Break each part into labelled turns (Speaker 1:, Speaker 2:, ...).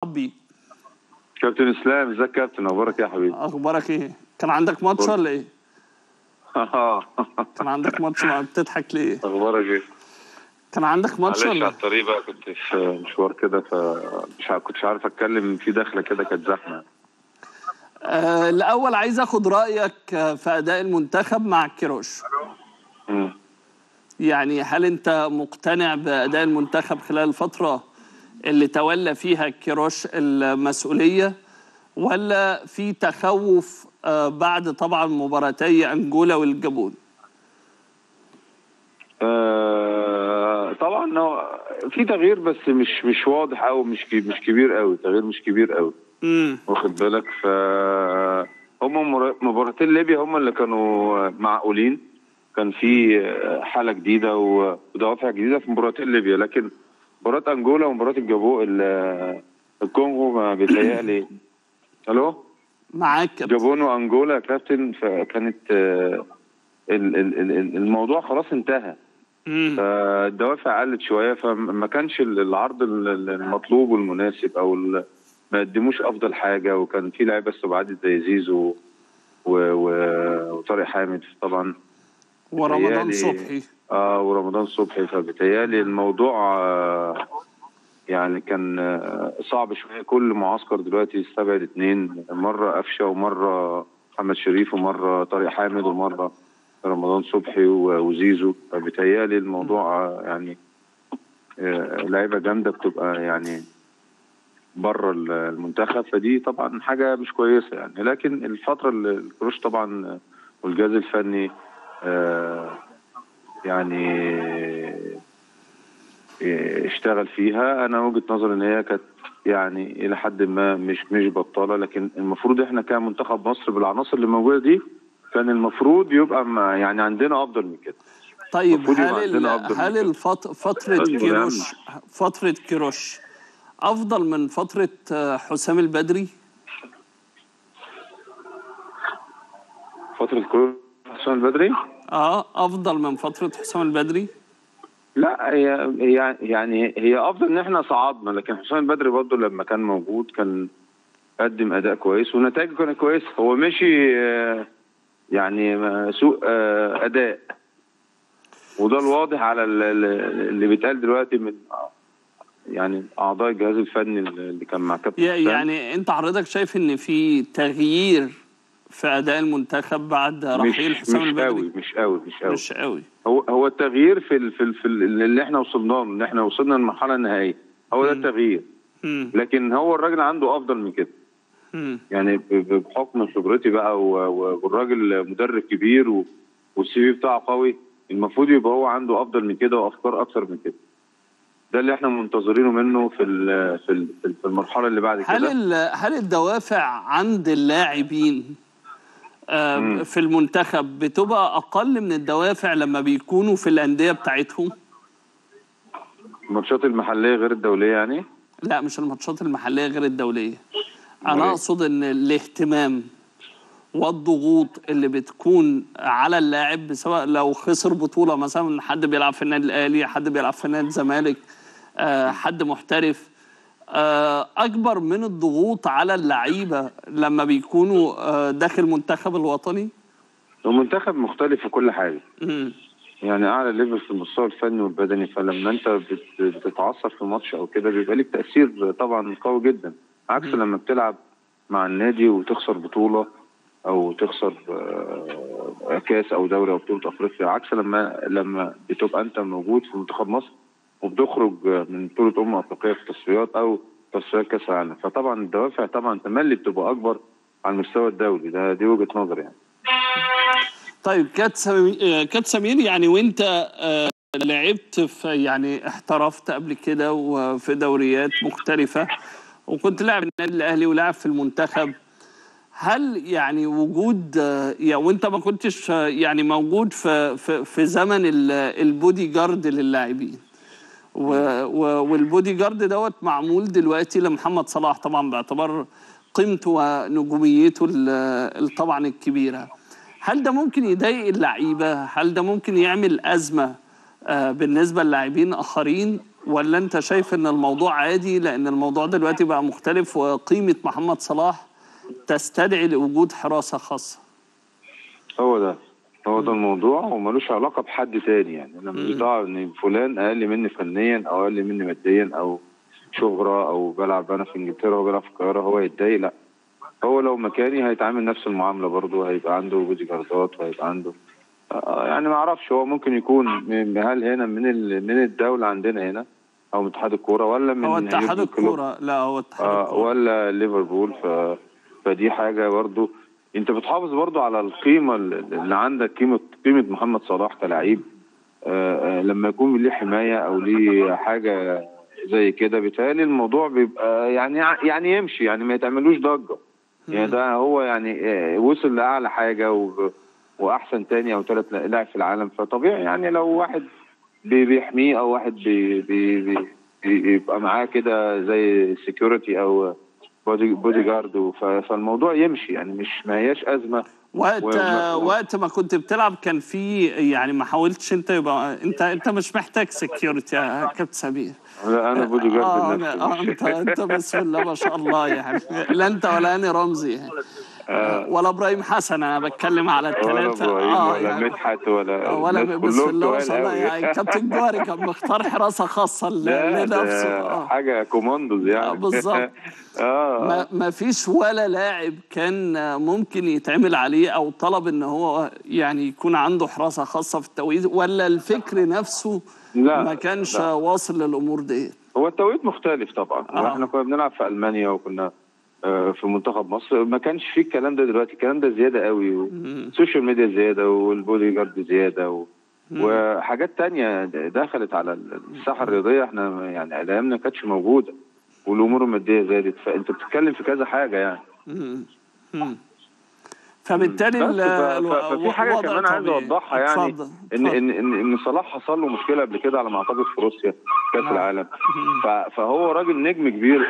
Speaker 1: برحب بيك
Speaker 2: كابتن اسلام ازيك يا كابتن اخبارك إيه يا حبيبي
Speaker 1: اخبارك ايه كان عندك ماتش
Speaker 2: كله.
Speaker 1: ولا ايه كان عندك ماتش ما بتضحك ليه
Speaker 2: اخبارك ايه
Speaker 1: كان عندك ماتش
Speaker 2: معلش
Speaker 1: ولا
Speaker 2: على الطريق بقى كنت في مشوار كده فمش عارف كنتش عارف اتكلم في دخله كده كانت زحمه
Speaker 1: آه الاول عايز اخد رايك آه، في اداء المنتخب مع كيروش
Speaker 2: مم.
Speaker 1: يعني هل انت مقتنع باداء المنتخب خلال الفتره اللي تولى فيها كيروش المسؤوليه ولا في تخوف آه، بعد طبعا مباراتي انجولا والجابون
Speaker 2: آه طبعا هو في تغيير بس مش مش واضح قوي مش كي- مش كبير قوي تغيير مش كبير قوي
Speaker 1: امم
Speaker 2: واخد بالك ف هم مر- مباراتين ليبيا هم اللي كانوا معقولين كان في حاله جديده و- ودوافع جديده في مباراتين ليبيا لكن مباراه انجولا ومباراه الجابو ال- الكونغو ما بيتهيألي الو
Speaker 1: معاك كابتن.
Speaker 2: جابون وانجولا يا كابتن فكانت آه، ال- ال- ال- الموضوع خلاص انتهى
Speaker 1: مم.
Speaker 2: فالدوافع قلت شويه فما كانش ال- العرض ال- ال- المطلوب والمناسب او ال- ما قدموش افضل حاجه وكان في لعيبه استبعدت زي زيزو و... و... وطارق حامد طبعا
Speaker 1: ورمضان
Speaker 2: بيتهيألي-
Speaker 1: صبحي
Speaker 2: اه ورمضان صبحي فبيتهيألي الموضوع آه يعني كان آه صعب شويه كل معسكر دلوقتي يستبعد اتنين مره قفشه ومره محمد شريف ومره طارق حامد ومره رمضان صبحي و- وزيزو فبيتهيألي الموضوع آه يعني آه لعيبه جامده بتبقى يعني بره ال- المنتخب فدي طبعا حاجه مش كويسه يعني لكن الفتره اللي الكروش طبعا آه، والجهاز الفني آه يعني آه، اشتغل فيها انا وجهه نظري ان هي كانت يعني الى حد ما مش مش بطاله لكن المفروض احنا كمنتخب مصر بالعناصر اللي موجوده دي كان المفروض يبقى ما يعني عندنا افضل من كده
Speaker 1: طيب
Speaker 2: المفروض يبقى
Speaker 1: هل ال-
Speaker 2: عندنا أفضل من
Speaker 1: هل
Speaker 2: كده.
Speaker 1: الفت... فترة
Speaker 2: أيوة يا
Speaker 1: كيروش فترة كيروش أفضل من فترة آه، حسام البدري؟
Speaker 2: فتره كورونا حسام البدري
Speaker 1: اه أفضل من فترة حسام البدري؟
Speaker 2: لا هي هي يعني هي افضل ان احنا صعدنا لكن حسام البدري برضه لما كان موجود كان قدم اداء كويس ونتائجه كانت كويسه هو مشي آه، يعني ما- سوء آه، اداء وده الواضح على ال- ال- اللي بيتقال دلوقتي من يعني اعضاء الجهاز الفني اللي كان مع كابتن
Speaker 1: يا-
Speaker 2: حسام.
Speaker 1: يعني أنت حضرتك شايف إن في تغيير في أداء المنتخب بعد رحيل
Speaker 2: مش
Speaker 1: حسام
Speaker 2: مش
Speaker 1: البدري؟
Speaker 2: قوي مش قوي مش قوي
Speaker 1: مش قوي
Speaker 2: هو هو التغيير في ال في ال في ال- اللي احنا وصلنا له ان احنا وصلنا للمرحله النهائيه هو ده
Speaker 1: مم.
Speaker 2: التغيير
Speaker 1: مم.
Speaker 2: لكن هو الراجل عنده افضل من كده
Speaker 1: مم.
Speaker 2: يعني ب- ب- بحكم خبرتي بقى و- و- والراجل مدرب كبير و- والسي في بتاعه قوي المفروض يبقى هو عنده افضل من كده وافكار اكثر من كده ده اللي احنا منتظرينه منه في ال- في ال- في المرحله اللي بعد
Speaker 1: هل
Speaker 2: كده
Speaker 1: ال- هل الدوافع عند اللاعبين آه،
Speaker 2: مم.
Speaker 1: في المنتخب بتبقى اقل من الدوافع لما بيكونوا في الانديه بتاعتهم؟
Speaker 2: الماتشات المحليه غير الدوليه يعني
Speaker 1: لا مش الماتشات المحليه غير الدوليه.
Speaker 2: أمال
Speaker 1: انا
Speaker 2: إيه؟
Speaker 1: اقصد ان الاهتمام والضغوط اللي بتكون على اللاعب سواء لو خسر بطوله مثلا حد بيلعب في النادي الاهلي، حد بيلعب في نادي الزمالك، آه، حد محترف آه، اكبر من الضغوط على اللعيبه لما بيكونوا آه، داخل المنتخب الوطني
Speaker 2: المنتخب مختلف في كل حاجه
Speaker 1: مم.
Speaker 2: يعني اعلى ليفل في المستوى الفني والبدني فلما انت بت- بتتعثر في ماتش او كده بيبقى لك تاثير طبعا قوي جدا عكس
Speaker 1: مم.
Speaker 2: لما بتلعب مع النادي وتخسر بطوله او تخسر آه، كاس او دوري او بطوله افريقيا عكس لما لما بتبقى انت موجود في منتخب مصر وبتخرج من بطوله امم افريقيه في تصفيات او تصفيات كاس العالم فطبعا الدوافع طبعا تملي بتبقى اكبر على المستوى الدولي ده دي وجهه نظري يعني
Speaker 1: طيب كات سمير آه، كات سمير يعني وانت آه، لعبت في يعني احترفت قبل كده وفي دوريات مختلفة وكنت لاعب النادي الأهلي ولاعب في المنتخب هل يعني وجود آه، يا وانت ما كنتش آه، يعني موجود في في, في زمن ال- البودي جارد للاعبين و- و- والبودي جارد دوت معمول دلوقتي لمحمد صلاح طبعا باعتبار قيمته ونجوميته ال- ال- طبعا الكبيره هل ده ممكن يضايق اللعيبه هل ده ممكن يعمل ازمه آه، بالنسبه للاعبين اخرين ولا انت شايف ان الموضوع عادي لان الموضوع دلوقتي بقى مختلف وقيمه محمد صلاح تستدعي لوجود حراسه خاصه
Speaker 2: هو ده هو ده الموضوع وملوش علاقه بحد تاني يعني انا مش دعوه ان فلان اقل مني فنيا او اقل مني ماديا او شهره او بلعب انا في انجلترا وبلعب في القاهره هو يتضايق لا هو لو مكاني هيتعامل نفس المعامله برضه هيبقى عنده بودي جاردات وهيبقى عنده آه يعني ما اعرفش هو ممكن يكون من- هل هنا من ال- من الدوله عندنا هنا او من اتحاد الكوره ولا من
Speaker 1: هو اتحاد
Speaker 2: يورجن كلوب؟
Speaker 1: الكوره لا هو اتحاد
Speaker 2: آه
Speaker 1: الكوره
Speaker 2: ولا ليفربول ف... فدي حاجه برضو انت بتحافظ برضو على القيمه اللي عندك قيمه قيمه محمد صلاح كلاعب آه آه لما يكون ليه حمايه او ليه حاجه زي كده بيتهيألي الموضوع بيبقى يعني يعني يمشي يعني ما يتعملوش ضجه يعني ده هو يعني آه، وصل لاعلى حاجه و... واحسن تاني او ثالث لاعب في العالم فطبيعي يعني لو واحد بي- بيحميه او واحد بي بي بي بيبقى معاه كده زي سكيورتي او بودي بودي جارد ف- فالموضوع يمشي يعني مش ما هياش ازمه
Speaker 1: وقت
Speaker 2: وما-
Speaker 1: وقت ما كنت بتلعب كان في يعني ما حاولتش انت يبقى انت انت مش محتاج سكيورتي يا كابتن سمير
Speaker 2: لا انا بودي جارد
Speaker 1: اه
Speaker 2: لنفسي
Speaker 1: أنا- آه،
Speaker 2: مش-
Speaker 1: انت انت بسم الله ما شاء الله يعني لا انت ولا هاني رمزي يعني ولا ابراهيم حسن انا بتكلم على
Speaker 2: ولا
Speaker 1: الثلاثه
Speaker 2: ابراهيم ولا
Speaker 1: يعني
Speaker 2: مدحت ولا
Speaker 1: آه، ولا
Speaker 2: الناس
Speaker 1: بسم
Speaker 2: كلهم
Speaker 1: الله ما
Speaker 2: تقال
Speaker 1: شاء الله
Speaker 2: أوي.
Speaker 1: يعني كابتن جوهري كان مختار حراسه خاصه ل-
Speaker 2: لا
Speaker 1: لنفسه
Speaker 2: ده
Speaker 1: اه
Speaker 2: حاجه كوماندوز يعني
Speaker 1: آه، بالظبط.
Speaker 2: اه
Speaker 1: ما ما فيش ولا لاعب كان ممكن يتعمل عليه او طلب ان هو يعني يكون عنده حراسه خاصه في التوقيت ولا الفكر نفسه
Speaker 2: لا،
Speaker 1: ما كانش
Speaker 2: لا.
Speaker 1: واصل للامور دي
Speaker 2: هو التوقيت مختلف طبعا
Speaker 1: آه.
Speaker 2: احنا كنا بنلعب في المانيا وكنا آه، في منتخب مصر ما كانش فيه الكلام ده دلوقتي الكلام ده زياده قوي والسوشيال ميديا زياده والبودي جارد زياده و... وحاجات تانية دخلت على الساحه الرياضيه احنا يعني ايامنا ما كانتش موجوده والامور الماديه زادت فانت بتتكلم في كذا حاجه يعني
Speaker 1: مم. مم. فبالتالي
Speaker 2: بس
Speaker 1: ال-
Speaker 2: ف- ف-
Speaker 1: الو-
Speaker 2: ففي حاجه
Speaker 1: الوضع
Speaker 2: كمان عايز
Speaker 1: طبيعي.
Speaker 2: اوضحها يعني
Speaker 1: اتفضل،
Speaker 2: ان
Speaker 1: اتفضل.
Speaker 2: ان ان ان صلاح حصل له مشكله قبل كده على ما اعتقد في روسيا كاس
Speaker 1: آه.
Speaker 2: العالم ف- فهو راجل نجم كبير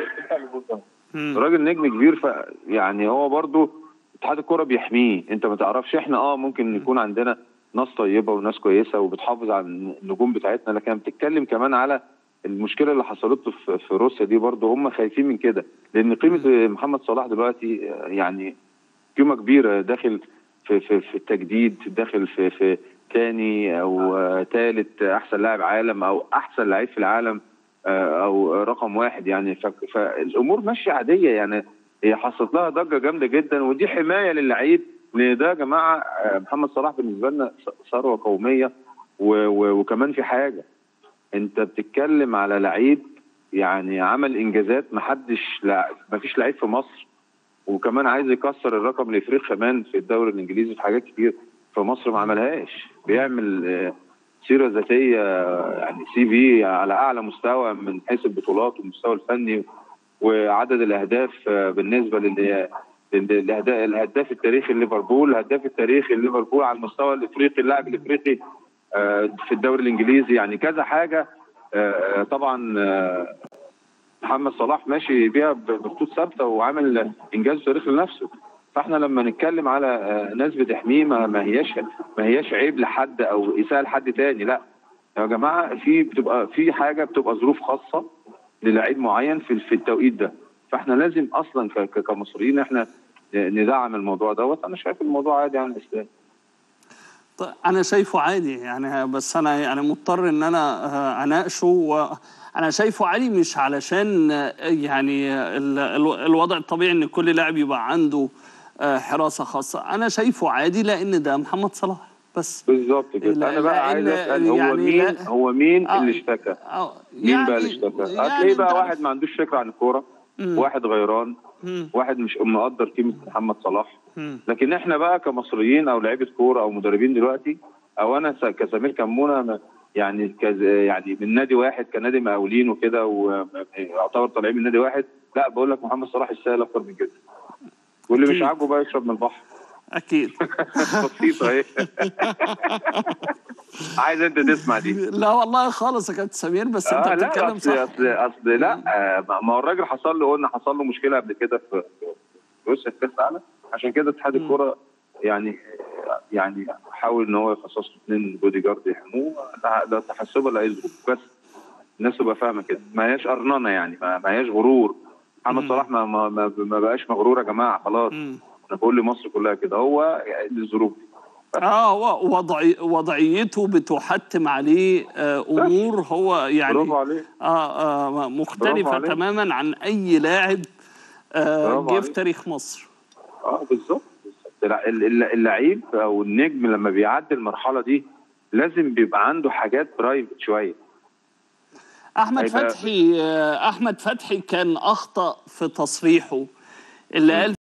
Speaker 1: مم.
Speaker 2: راجل نجم كبير ف يعني هو برضو اتحاد الكوره بيحميه انت ما تعرفش احنا اه ممكن يكون عندنا ناس طيبه وناس كويسه وبتحافظ على النجوم بتاعتنا لكن بتتكلم كمان على المشكله اللي حصلت له في في روسيا دي برضو هم خايفين من كده لان قيمه محمد صلاح دلوقتي آه، يعني قيمه كبيره داخل في في في التجديد داخل في في تاني او ثالث احسن لاعب عالم او احسن لعيب في العالم آه، او رقم واحد يعني ف- فالامور ماشيه عاديه يعني هي حصلت لها ضجه جامده جدا ودي حمايه للعيب لان ده يا جماعه آه، محمد صلاح بالنسبه لنا ث- ثروه قوميه و- و- وكمان في حاجه انت بتتكلم على لعيب يعني عمل انجازات محدش لا مفيش لعيب في مصر وكمان عايز يكسر الرقم الافريقي كمان في الدوري الانجليزي في حاجات كتير في مصر ما عملهاش بيعمل آه، سيره ذاتيه آه، يعني سي في على اعلى مستوى من حيث البطولات والمستوى الفني وعدد الاهداف آه، بالنسبه لل للهداف الهداف التاريخي لليفربول الهداف التاريخي لليفربول على المستوى الافريقي اللاعب الافريقي آه، في الدوري الانجليزي يعني كذا حاجه آه، آه، طبعا آه، محمد صلاح ماشي بيها بخطوط ثابته وعامل انجاز تاريخي لنفسه فاحنا لما نتكلم على آه، ناس بتحميه ما ما هياش ما هياش عيب لحد او اساءه لحد تاني لا يا جماعه في بتبقى في حاجه بتبقى ظروف خاصه للعيب معين في في التوقيت ده فاحنا لازم اصلا ك- ك- كمصريين احنا ندعم الموضوع دوت انا شايف الموضوع عادي عن الاسلام
Speaker 1: طيب انا شايفه عادي يعني بس انا يعني مضطر ان انا آه، اناقشه وانا شايفه عادي مش علشان آه، يعني ال- ال- الوضع الطبيعي ان كل لاعب يبقى عنده آه، حراسه خاصه انا شايفه عادي لان ده محمد صلاح بس
Speaker 2: بالظبط كده
Speaker 1: لا-
Speaker 2: انا بقى عايز
Speaker 1: لأن
Speaker 2: اسال هو
Speaker 1: يعني
Speaker 2: مين
Speaker 1: لا-
Speaker 2: هو مين
Speaker 1: آه،
Speaker 2: اللي اشتكى
Speaker 1: آه،
Speaker 2: مين بقى اللي اشتكى هتلاقيه بقى
Speaker 1: أنت
Speaker 2: واحد ما عندوش فكره عن الكوره
Speaker 1: مم.
Speaker 2: واحد غيران
Speaker 1: مم.
Speaker 2: واحد مش مقدر قيمه محمد صلاح
Speaker 1: مم.
Speaker 2: لكن احنا بقى كمصريين او لعيبه كوره او مدربين دلوقتي او انا س- كسمير كمونه م- يعني كز يعني من نادي واحد كنادي مقاولين وكده ويعتبر طالعين من نادي واحد لا بقول لك محمد صلاح يستاهل اكتر من كده واللي مش
Speaker 1: أكيد.
Speaker 2: عاجبه بقى يشرب من البحر
Speaker 1: اكيد
Speaker 2: بسيطه اهي عايز انت تسمع دي
Speaker 1: لا والله خالص يا كابتن سمير بس انت
Speaker 2: اه لا
Speaker 1: بتتكلم
Speaker 2: اصل
Speaker 1: صح
Speaker 2: اصل اصل لا آه، ما هو الراجل حصل له قلنا حصل له مشكله قبل كده في في روسيا في كاس العالم عشان كده اتحاد الكوره يعني يعني حاول ان هو يخصص له اثنين بودي جارد يحموه ده- ده تحسبا لاي ظروف بس الناس تبقى فاهمه كده ما هياش قرننه يعني ما, ما هياش غرور محمد
Speaker 1: مم.
Speaker 2: صلاح ما, ما, ما, ما بقاش مغرور يا جماعه خلاص
Speaker 1: مم.
Speaker 2: انا بقول لمصر كلها كده هو الظروف
Speaker 1: اه هو وضعي وضعيته بتحتم عليه آه امور هو يعني
Speaker 2: برافو عليه
Speaker 1: آه آه
Speaker 2: برافو
Speaker 1: مختلفه
Speaker 2: عليك.
Speaker 1: تماما عن اي لاعب آه
Speaker 2: برافو
Speaker 1: جه في
Speaker 2: عليك.
Speaker 1: تاريخ مصر
Speaker 2: اه بالظبط بالظبط. الل- الل- اللعيب او النجم لما بيعدي المرحله دي لازم بيبقى عنده حاجات برايفت شويه
Speaker 1: احمد
Speaker 2: هيبقى-
Speaker 1: فتحي آه احمد فتحي كان اخطا في تصريحه اللي قال